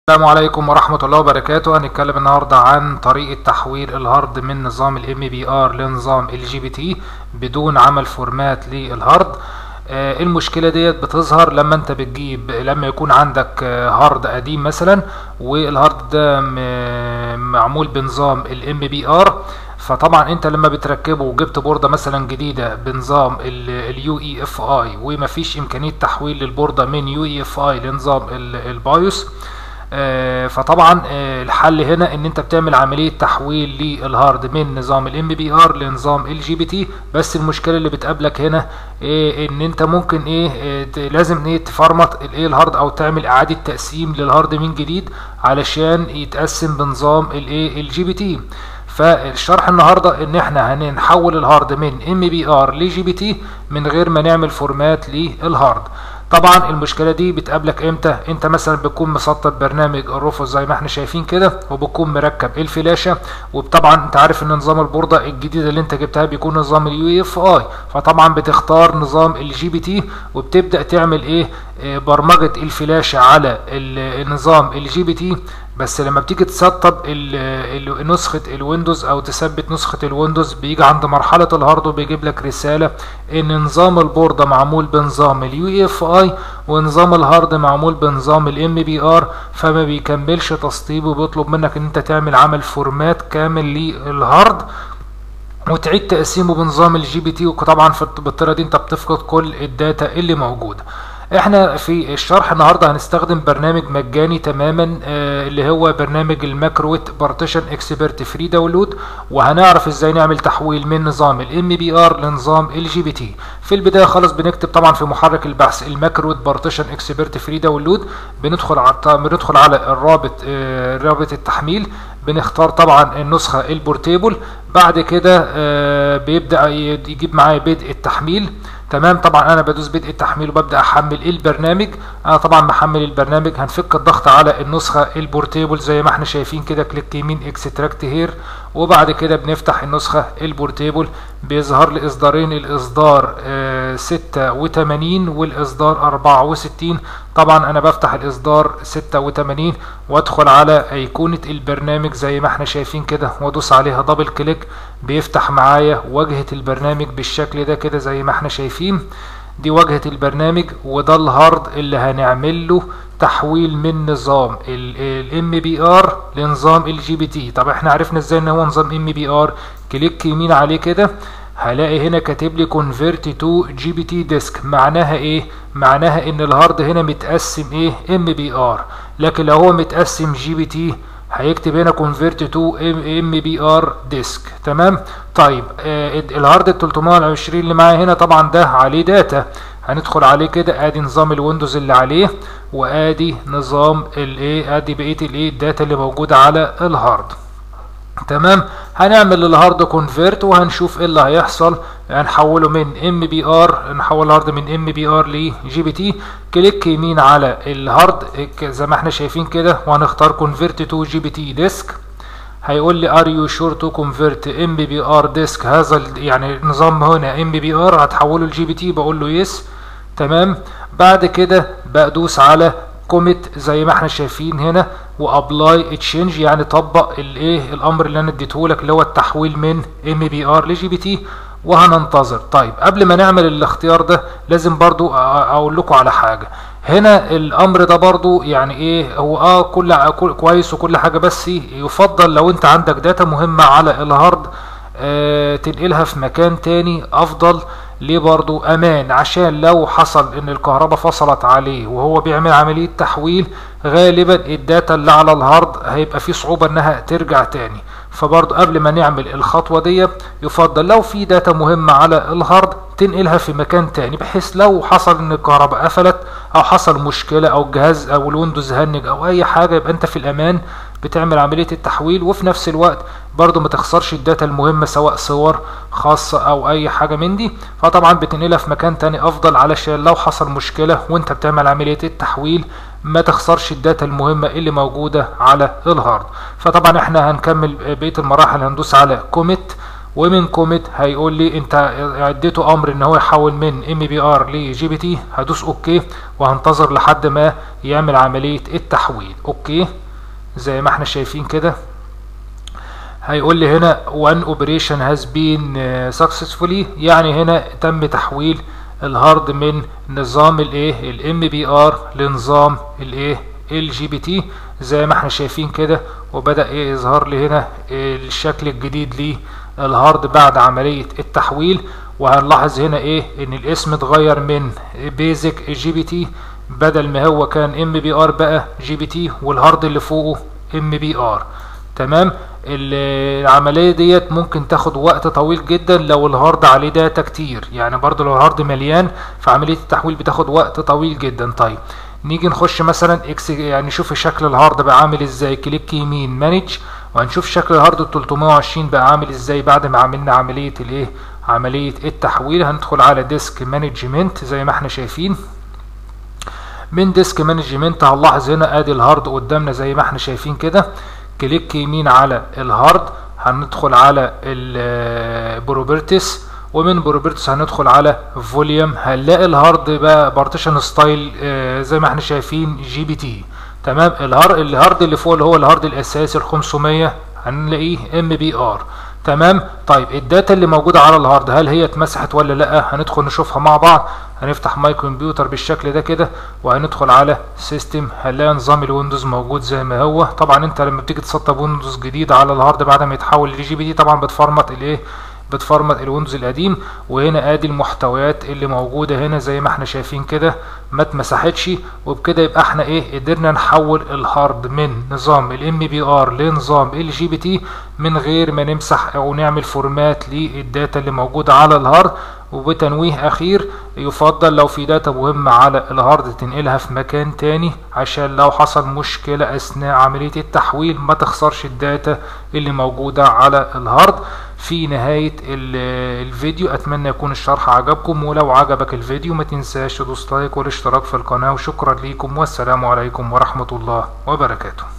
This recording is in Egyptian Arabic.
السلام عليكم ورحمة الله وبركاته هنتكلم النهاردة عن طريقة تحويل الهارد من نظام ال MBR لنظام ال GPT بدون عمل فورمات للهارد آه، المشكلة ديت بتظهر لما انت بتجيب لما يكون عندك آه، هارد قديم مثلا والهارد ده م- معمول بنظام ال MBR فطبعا انت لما بتركبه وجبت بوردة مثلا جديدة بنظام اليو اي اف اي ومفيش امكانية تحويل للبوردة من يو اي اف اي لنظام ال- البايوس آه، فطبعا آه، الحل هنا ان انت بتعمل عمليه تحويل للهارد من نظام الام بي ار لنظام الجي بي تي بس المشكله اللي بتقابلك هنا إيه ان انت ممكن ايه آه، ت- لازم ايه تفرمط الايه الهارد او تعمل اعاده تقسيم للهارد من جديد علشان يتقسم بنظام الايه الجي بي تي فالشرح النهارده ان احنا هنحول الهارد من ام بي ار لجي بي تي من غير ما نعمل فورمات للهارد طبعا المشكله دي بتقابلك امتى انت مثلا بتكون مسطب برنامج الرفوس زي ما احنا شايفين كده وبتكون مركب الفلاشه وطبعا انت عارف ان نظام البورده الجديده اللي انت جبتها بيكون نظام اليو اف اي فطبعا بتختار نظام الجي بي تي وبتبدا تعمل ايه آه، برمجه الفلاشه على ال- النظام الجي بي تي بس لما بتيجي تسطب ال- ال- نسخة الويندوز او تثبت نسخة الويندوز بيجي عند مرحلة الهارد وبيجيب لك رسالة ان نظام البوردة معمول بنظام اليو اف اي ونظام الهارد معمول بنظام الام بي ار فما بيكملش تسطيب وبيطلب منك ان انت تعمل عمل فورمات كامل للهارد وتعيد تقسيمه بنظام الجي بي تي وطبعا في بالطريقه دي انت بتفقد كل الداتا اللي موجوده احنا في الشرح النهارده هنستخدم برنامج مجاني تماما آه، اللي هو برنامج الماكرويت بارتيشن اكسبرت فري داونلود وهنعرف ازاي نعمل تحويل من نظام الام بي ار لنظام الجي بي تي في البدايه خالص بنكتب طبعا في محرك البحث الماكرويت بارتيشن اكسبرت فري داونلود بندخل على بندخل على الرابط آه، رابط التحميل بنختار طبعا النسخه البورتيبل بعد كده آه، بيبدا يجيب معايا بدء التحميل تمام طبعا انا بدوس بدء التحميل وببدا احمل البرنامج انا طبعا محمل البرنامج هنفك الضغط على النسخه البورتيبل زي ما احنا شايفين كده كليك يمين اكستراكت هير وبعد كده بنفتح النسخه البورتيبل بيظهر لي اصدارين الاصدار آه 86 والاصدار 64 طبعا انا بفتح الاصدار 86 وادخل على ايقونه البرنامج زي ما احنا شايفين كده وادوس عليها دبل كليك بيفتح معايا واجهه البرنامج بالشكل ده كده زي ما احنا شايفين دي واجهه البرنامج وده الهارد اللي هنعمل له تحويل من نظام الام بي ار لنظام الجي بي تي طب احنا عرفنا ازاي ان هو نظام ام بي ار كليك يمين عليه كده هلاقي هنا كاتب لي convert to جي بي تي ديسك معناها ايه معناها ان الهارد هنا متقسم ايه ام بي ار لكن لو هو متقسم جي بي تي هيكتب هنا convert to ام بي ار ديسك تمام طيب آه الهارد ال 320 اللي معايا هنا طبعا ده عليه داتا هندخل عليه كده ادي نظام الويندوز اللي عليه وادي نظام الايه ادي بقيه الايه الداتا اللي موجوده على الهارد تمام هنعمل الهارد كونفيرت وهنشوف ايه اللي هيحصل هنحوله من ام بي ار نحول الهارد من ام بي ار لجي بي تي كليك يمين على الهارد زي ما احنا شايفين كده وهنختار كونفيرت تو جي بي تي ديسك هيقول لي ار يو شور تو كونفيرت ام بي بي ار ديسك هذا ال- يعني النظام هنا ام بي بي ار هتحوله لجي بي تي بقول له يس تمام بعد كده بدوس على كوميت زي ما احنا شايفين هنا وابلاي تشينج يعني طبق الايه الامر اللي انا اديته لك اللي هو التحويل من ام بي ار لجي بي تي وهننتظر طيب قبل ما نعمل الاختيار ده لازم برضو أ- اقول لكم على حاجه هنا الامر ده برضو يعني ايه هو اه كل كل- كويس وكل حاجه بس يفضل لو انت عندك داتا مهمه على الهارد آه تنقلها في مكان تاني افضل ليه برضو امان عشان لو حصل ان الكهرباء فصلت عليه وهو بيعمل عملية تحويل غالبا الداتا اللي على الهارد هيبقى فيه صعوبة انها ترجع تاني فبرضو قبل ما نعمل الخطوة دي يفضل لو في داتا مهمة على الهارد تنقلها في مكان تاني بحيث لو حصل ان الكهرباء قفلت او حصل مشكلة او الجهاز او الويندوز هنج او اي حاجة يبقى انت في الامان بتعمل عملية التحويل وفي نفس الوقت برضو ما تخسرش الداتا المهمة سواء صور خاصة او اي حاجة من دي فطبعا بتنقلها في مكان تاني افضل علشان لو حصل مشكلة وانت بتعمل عملية التحويل ما تخسرش الداتا المهمة اللي موجودة على الهارد فطبعا احنا هنكمل بقية المراحل هندوس على كوميت ومن كوميت هيقول لي انت اديته امر ان هو يحول من ام بي ار لجي بي تي هدوس اوكي وهنتظر لحد ما يعمل عمليه التحويل اوكي زي ما احنا شايفين كده هيقول لي هنا one operation has been successfully يعني هنا تم تحويل الهارد من نظام الايه الام بي ار لنظام الايه الجي بي تي زي ما احنا شايفين كده وبدا ايه يظهر لي هنا الشكل الجديد للهارد بعد عمليه التحويل وهنلاحظ هنا ايه ان الاسم اتغير من بيزك جي بي تي بدل ما هو كان ام بي ار بقى جي بي تي والهارد اللي فوقه ام بي ار تمام العملية ديت ممكن تاخد وقت طويل جدا لو الهارد عليه داتا كتير يعني برضو لو الهارد مليان فعملية التحويل بتاخد وقت طويل جدا طيب نيجي نخش مثلا اكس يعني نشوف شكل الهارد بقى عامل ازاي كليك يمين مانج وهنشوف شكل الهارد ال 320 بقى عامل ازاي بعد ما عملنا عملية الايه عملية التحويل هندخل على ديسك مانجمنت زي ما احنا شايفين من ديسك مانجمنت هنلاحظ هنا ادي الهارد قدامنا زي ما احنا شايفين كده كليك يمين على الهارد هندخل على البروبرتس ومن بروبرتس هندخل على فوليوم هنلاقي الهارد بقى بارتيشن ستايل زي ما احنا شايفين جي بي تي تمام الهارد الهارد اللي فوق اللي هو الهارد الاساسي ال 500 هنلاقيه ام بي ار تمام طيب الداتا اللي موجوده على الهارد هل هي اتمسحت ولا لا هندخل نشوفها مع بعض هنفتح ماي كمبيوتر بالشكل ده كده وهندخل على سيستم هنلاقي نظام الويندوز موجود زي ما هو طبعا انت لما بتيجي تسطب ويندوز جديد على الهارد بعد ما يتحول لجي بي تي طبعا بتفرمت الايه بتفرمت الويندوز القديم وهنا ادي المحتويات اللي موجوده هنا زي ما احنا شايفين كده ما اتمسحتش وبكده يبقى احنا ايه قدرنا نحول الهارد من نظام الام بي ار لنظام الجي بي تي من غير ما نمسح او نعمل فورمات للداتا اللي موجوده على الهارد وبتنويه اخير يفضل لو في داتا مهمة على الهارد تنقلها في مكان تاني عشان لو حصل مشكلة اثناء عملية التحويل ما تخسرش الداتا اللي موجودة على الهارد في نهاية الفيديو اتمنى يكون الشرح عجبكم ولو عجبك الفيديو ما تنساش تدوس لايك والاشتراك في القناة وشكرا ليكم والسلام عليكم ورحمة الله وبركاته